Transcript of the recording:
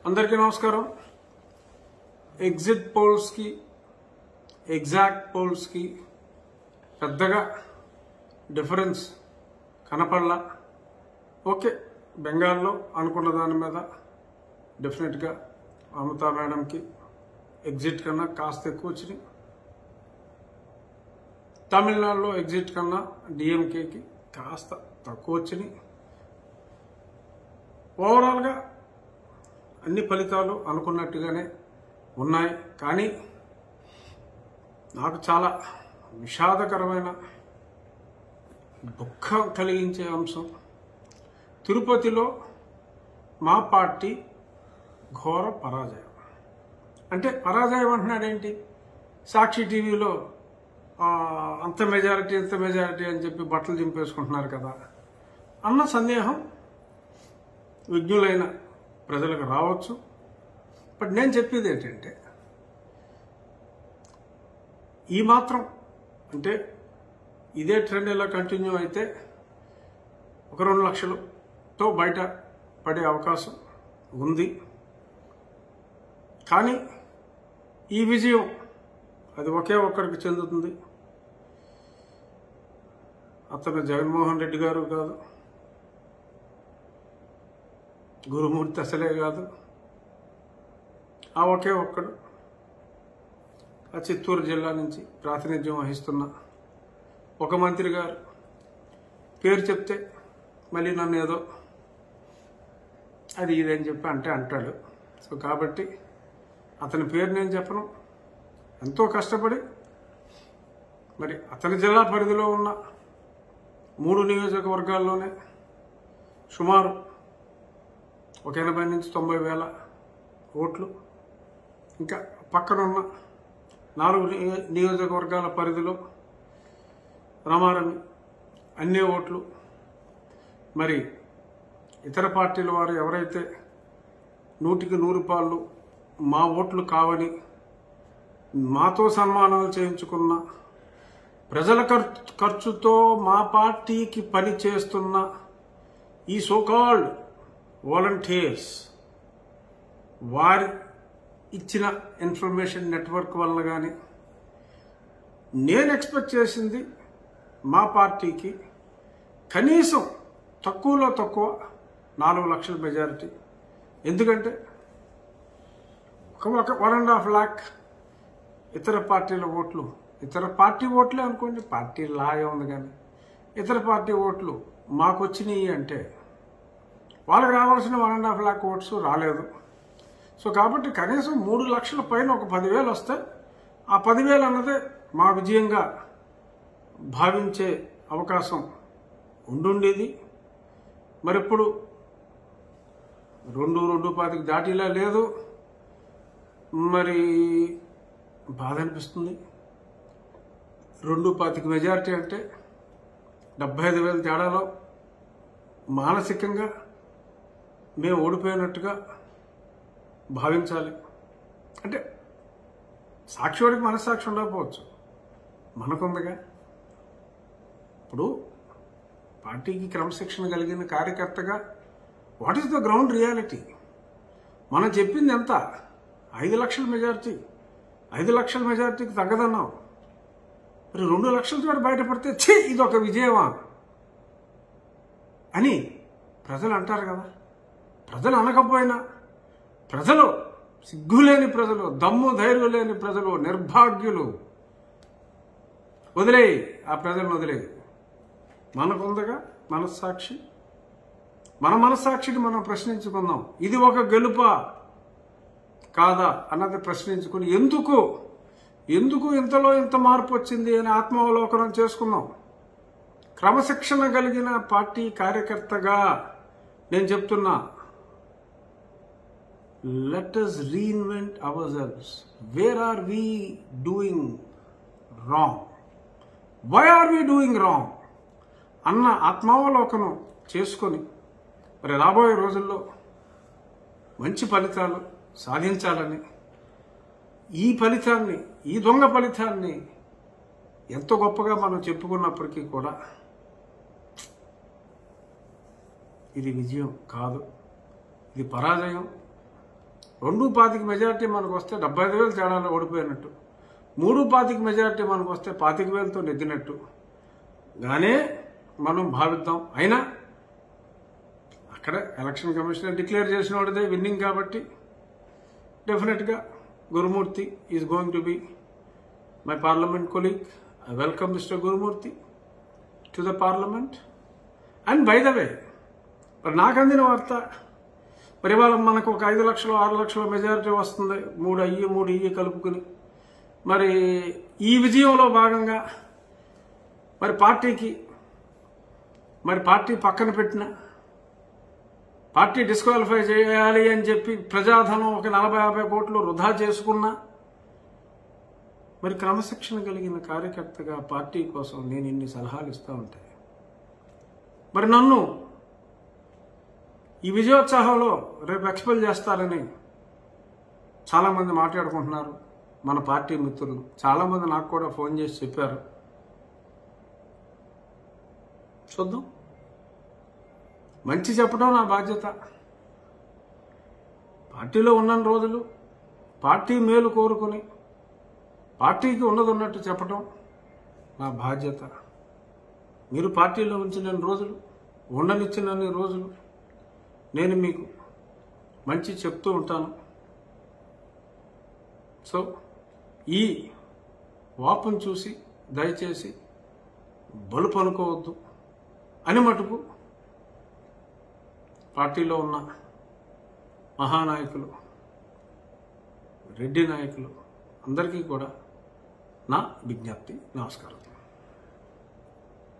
అందరికీ నమస్కారం exit పోల్స్కి exact పోల్స్కి పెద్దగా డిఫరెన్స్ కనపడలా ఓకే బెంగాల్లో అనుకున్న దాని మీద డెఫినెట్గా మమతా మేడంకి ఎగ్జిట్ కన్నా కాస్త ఎక్కువ వచ్చినాయి తమిళనాడులో ఎగ్జిట్ కన్నా డిఎంకేకి కాస్త తక్కువ వచ్చినాయి ఓవరాల్గా అన్ని ఫలితాలు అనుకున్నట్టుగానే ఉన్నాయి కానీ నాకు చాలా విషాదకరమైన దుఃఖం కలిగించే అంశం తిరుపతిలో మా పార్టీ ఘోర పరాజయం అంటే పరాజయం అంటున్నాడేంటి సాక్షి టీవీలో ఆ, అంత మెజారిటీ ఎంత మెజారిటీ అని చెప్పి బట్టలు చింపేసుకుంటున్నారు కదా అన్న సందేహం విజ్ఞులైన ప్రజలకు రావచ్చు బట్ నేను చెప్పేది ఏంటంటే ఈ మాత్రం అంటే ఇదే ట్రెండ్ ఇలా కంటిన్యూ అయితే ఒక రెండు లక్షలతో బయట పడే అవకాశం ఉంది కానీ ఈ విజయం అది ఒకే ఒక్కరికి చెందుతుంది అతను జగన్మోహన్ రెడ్డి గారు కాదు గురుమూర్తి అసలే కాదు ఆ ఒకే ఒక్కడు ఆ చిత్తూరు జిల్లా నుంచి ప్రాతినిధ్యం వహిస్తున్న ఒక మంత్రి గారు పేరు చెప్తే మళ్ళీ నన్ను ఏదో అది ఇదని చెప్పి అంటే అంటాడు సో కాబట్టి అతని పేరు నేను చెప్పను ఎంతో కష్టపడి మరి అతని జిల్లా పరిధిలో ఉన్న మూడు నియోజకవర్గాల్లోనే సుమారు ఒక ఎనభై నుంచి తొంభై వేల ఓట్లు ఇంకా పక్కనున్న నాలుగు నియో- నియోజకవర్గాల పరిధిలో రమారమి అన్ని ఓట్లు మరి ఇతర పార్టీల వారు ఎవరైతే నూటికి నూరు పాళ్ళు మా ఓట్లు కావని మాతో సన్మానాలు చేయించుకున్న ప్రజల ఖర్చు ఖర్చుతో మా పార్టీకి పని చేస్తున్న ఈ సోకాల్డ్ వాలంటీర్స్ వారి ఇచ్చిన ఇన్ఫర్మేషన్ నెట్వర్క్ వల్ల కానీ నేను ఎక్స్పెక్ట్ చేసింది మా పార్టీకి కనీసం తక్కువలో తక్కువ నాలుగు లక్షల మెజారిటీ ఎందుకంటే ఒక- ఒక వన్ అండ్ హాఫ్ లాక్ ఇతర పార్టీల ఓట్లు ఇతర పార్టీ ఓట్లే అనుకోండి పార్టీ లాగే ఉంది కానీ ఇతర పార్టీ ఓట్లు మాకు వచ్చినాయి అంటే వాళ్ళకి రావాల్సిన one and half lakh votes రాలేదు సో కాబట్టి కనీసం మూడు లక్షల పైన ఒక పదివేలు వస్తే ఆ పదివేలు అన్నదే మా విజయంగా భావించే అవకాశం ఉండుండేది మరి ఇప్పుడు రెండు రెండు పాతికి దాటిలా లేదు మరి బాధ అనిపిస్తుంది రెండు పాతికి మెజారిటీ అంటే డెబ్బై ఐదు వేల తేడాలో మానసికంగా మేము ఓడిపోయినట్టుగా భావించాలి అంటే సాక్షివాడికి మనస్సాక్షి ఉండకపోవచ్చు మనకుందిగా ఇప్పుడు పార్టీకి క్రమశిక్షణ కలిగిన కార్యకర్తగా what is the ground reality మనం చెప్పింది ఎంత ఐదు లక్షల మెజారిటీ ఐదు లక్షల మెజారిటీకి తగ్గదన్నాం మరి రెండు లక్షల చోట బయటపడితే ఛీ ఇది ఒక విజయమా అని ప్రజలు అంటారు కదా ప్రజలు అనకపోయినా ప్రజలు సిగ్గులేని ప్రజలు దమ్ము ధైర్యం లేని ప్రజలు నిర్భాగ్యులు వదిలేయి ఆ ప్రజలను వదిలేయి మనకుందగా మనస్సాక్షి మన మనస్సాక్షిని మనం ప్రశ్నించుకుందాం ఇది ఒక గెలుపా కాదా అన్నది ప్రశ్నించుకుని ఎందుకు ఎందుకు ఇంతలో ఇంత మార్పు వచ్చింది అని ఆత్మావలోకనం చేసుకుందాం క్రమశిక్షణ కలిగిన పార్టీ కార్యకర్తగా నేను చెప్తున్నా let us reinvent ourselves where are we doing wrong why are we doing wrong అన్న ఆత్మావలోకనం చేసుకొని మరి రాబోయే రోజుల్లో మంచి ఫలితాలు సాధించాలని ఈ ఫలితాన్ని ఈ దొంగ ఫలితాన్ని ఎంతో గొప్పగా మనం చెప్పుకున్నప్పటికీ కూడా ఇది విజయం కాదు ఇది పరాజయం రెండు పాతికి మెజారిటీ మనకు వస్తే డెబ్బై ఐదు వేలు తేడాలో ఓడిపోయినట్టు మూడు పాతికి మెజారిటీ మనకు వస్తే పాతిక వేలతో నెగ్గినట్టు గానే మనం భావిద్దాం అయినా అక్కడ ఎలక్షన్ కమిషనర్ డిక్లేర్ చేసిన వాడిదే విన్నింగ్ కాబట్టి డెఫినెట్గా Gurumurthy is going to be my parliament colleague I welcome mister Gurumurthy to the parliament and by the way మరి నాకు అందిన వార్త మరి ఇవాళ మనకు ఒక ఐదు లక్షలు ఆరు లక్షల మెజారిటీ వస్తుంది మూడు అయ్యి మూడు ఇయ్యి కలుపుకుని మరి ఈ విజయంలో భాగంగా మరి పార్టీకి మరి పార్టీ పక్కన పెట్టిన పార్టీ డిస్క్వాలిఫై చేయాలి అని చెప్పి ప్రజాధనం ఒక నలభై యాభై కోట్లు వృధా చేసుకున్నా మరి క్రమశిక్షణ కలిగిన కార్యకర్తగా పార్టీ కోసం నేను ఇన్ని సలహాలు ఇస్తూ ఉంటాయి మరి నన్ను ఈ విజయోత్సవంలో రేపు ఎక్స్పెల్ చేస్తారని చాలామంది మాట్లాడుకుంటున్నారు మన పార్టీ మిత్రులు చాలామంది నాకు కూడా ఫోన్ చేసి చెప్పారు చూద్దాం మంచి చెప్పడం నా బాధ్యత పార్టీలో ఉన్న రోజులు పార్టీ మేలు కోరుకుని పార్టీకి ఉన్నది ఉన్నట్టు చెప్పడం నా బాధ్యత మీరు పార్టీలో ఉంచిన రోజులు ఉండనిచ్చినన్ని రోజులు నేను మీకు మంచి చెప్తూ ఉంటాను సో ఈ వాపును చూసి దయచేసి బలుపు అనుకోవద్దు అని మటుకు పార్టీలో ఉన్న మహానాయకులు రెడ్డి నాయకులు అందరికీ కూడా నా విజ్ఞప్తి నమస్కారం